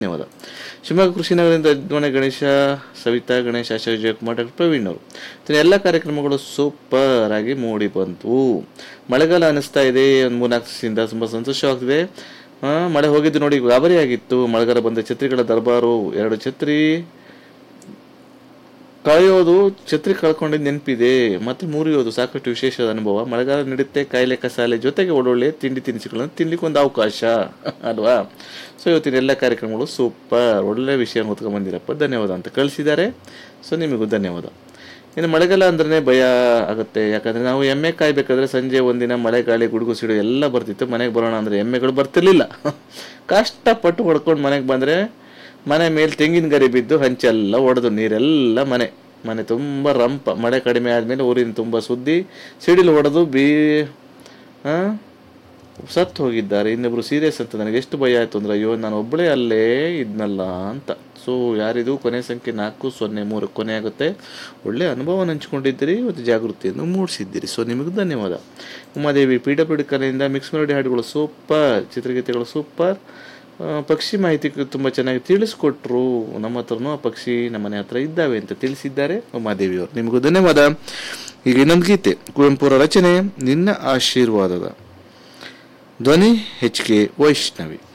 ಧನ್ಯವಾದ ಶಿವಮೊಗ್ಗ ಕೃಷಿನಗರದಿಂದ ಯಜಮಾನ ಗಣೇಶ ಸವಿತಾ ಗಣೇಶ ಆಶಾ ವಿಜಯಕುಮಾರ್ ಡಾಕ್ಟರ್ ಪ್ರವೀಣ್ ಅವರು ಇದನ್ನ ಎಲ್ಲ ಕಾರ್ಯಕ್ರಮಗಳು ಸೂಪರ್ ಆಗಿ ಮೂಡಿ ಬಂತು ಮಳೆಗಾಲ ಅನಿಸ್ತಾ ಇದೆ ಒಂದು ಮೂರ್ನಾಲ್ಕು ದಿವಸದಿಂದ ತುಂಬ ಸಂತೋಷವಾಗ್ತಿದೆ ಆ, ಮಳೆ ಹೋಗಿದ್ದು ನೋಡಿ ಗಾಬರಿ ಆಗಿತ್ತು ಮಳೆಗಾಲ ಬಂದ ಛತ್ರಿಗಳ ದರ್ಬಾರು ಎರಡು ಛತ್ರಿ ಕಳೆಯೋದು ಛತ್ರಿ ಕಳ್ಕೊಂಡಿದ್ದು ನೆನಪಿದೆ ಮತ್ತೆ ಮುರಿಯೋದು ಸಾಕಷ್ಟು ವಿಶೇಷದ ಅನುಭವ ಮಳೆಗಾಲ ನಡೆಯುತ್ತೆ ಕಾಯಿಲೆ ಕಸಾಲೆ ಜೊತೆಗೆ ಒಳ್ಳೊಳ್ಳೆ ತಿಂಡಿ ತಿನಿಸುಗಳನ್ನು ತಿನ್ಲಿಕ್ಕೆ ಒಂದು ಅವಕಾಶ ಅಲ್ವಾ ಸೊ ಇವತ್ತಿನ ಎಲ್ಲ ಕಾರ್ಯಕ್ರಮಗಳು ಸೂಪರ್ ಒಳ್ಳೆ ವಿಷಯ ಹೊತ್ಕೊಂಡ್ಬಂದಿರಪ್ಪ ಧನ್ಯವಾದ ಅಂತ ಕಳಿಸಿದ್ದಾರೆ ಸೊ ನಿಮಗೂ ಧನ್ಯವಾದ ಇನ್ನು ಮಳೆಗಾಲ ಅಂದ್ರೆ ಭಯ ಆಗುತ್ತೆ ಯಾಕಂದ್ರೆ ನಾವು ಎಮ್ಮೆ ಕಾಯ್ಬೇಕಾದ್ರೆ ಸಂಜೆ ಒಂದಿನ ಮಳೆ ಗಾಳಿ ಗುಡುಗು ಸಿಡು ಎಲ್ಲ ಬರ್ತಿತ್ತು ಮನೆಗೆ ಬರೋಣ ಅಂದ್ರೆ ಎಮ್ಮೆಗಳು ಬರ್ತಿರ್ಲಿಲ್ಲ ಕಷ್ಟಪಟ್ಟು ಹೊಡ್ಕೊಂಡು ಮನೆಗೆ ಬಂದ್ರೆ ಮನೆ ಮೇಲೆ ತೆಂಗಿನ ಗರಿ ಬಿದ್ದು ಹಂಚೆಲ್ಲ ಒಡೆದು ನೀರೆಲ್ಲ ಮನೆ ಮನೆ ತುಂಬ ರಂಪ ಮಳೆ ಕಡಿಮೆ ಆದಮೇಲೆ ಊರಿನ ತುಂಬ ಸುದ್ದಿ ಸಿಡಿಲು ಹೊಡೆದು ಬೀ ಆ? ಸತ್ತು ಹೋಗಿದ್ದಾರೆ ಇನ್ನೊಬ್ರು ಸೀರಿಯಸ್ ಅಂತ ನನಗೆ ಎಷ್ಟು ಭಯ ಆಯ್ತು ಅಂದ್ರೆ ಅಯ್ಯೋ ನಾನು ಒಬ್ಬಳೇ ಅಲ್ಲೇ ಇದ್ನಲ್ಲ ಅಂತ ಸೊ ಯಾರಿದು ಕೊನೆ ಸಂಖ್ಯೆ ನಾಲ್ಕು ಸೊನ್ನೆ ಮೂರು ಕೊನೆ ಆಗುತ್ತೆ ಒಳ್ಳೆ ಅನುಭವ ಹಂಚ್ಕೊಂಡಿದ್ದೀರಿ ಮತ್ತು ಜಾಗೃತಿಯನ್ನು ಮೂಡಿಸಿದ್ದೀರಿ ಸೊ ನಿಮಗೂ ಧನ್ಯವಾದ ಉಮಾದೇವಿ ಪಿ ಡಬ್ಲ್ಯೂ ಡಿ ಕಲೆಯಿಂದ ಮಿಕ್ಸ್ ಮೆಲೋಡಿ ಹಾಡುಗಳು ಸೂಪರ್ ಚಿತ್ರಗೀತೆಗಳು ಸೂಪರ್ ಆ, ಪಕ್ಷಿ ಮಾಹಿತಿ ತುಂಬ ಚೆನ್ನಾಗಿ ತಿಳಿಸ್ಕೊಟ್ರು ನಮ್ಮ ಹತ್ರನೂ ಆ ಪಕ್ಷಿ ನಮ್ಮ ಮನೆ ಹತ್ರ ಇದ್ದಾವೆ ಅಂತ ತಿಳಿಸಿದ್ದಾರೆ ಉಮಾದೇವಿಯವರು ನಿಮಗೂ ಧನ್ಯವಾದ ಈಗ ಇನ್ನೊಂದು ಗೀತೆ ಕುವೆಂಪುರ ರಚನೆ ನಿನ್ನ ಆಶೀರ್ವಾದದ ಧ್ವನಿ ಎಚ್ ಕೆ ವೈಷ್ಣವಿ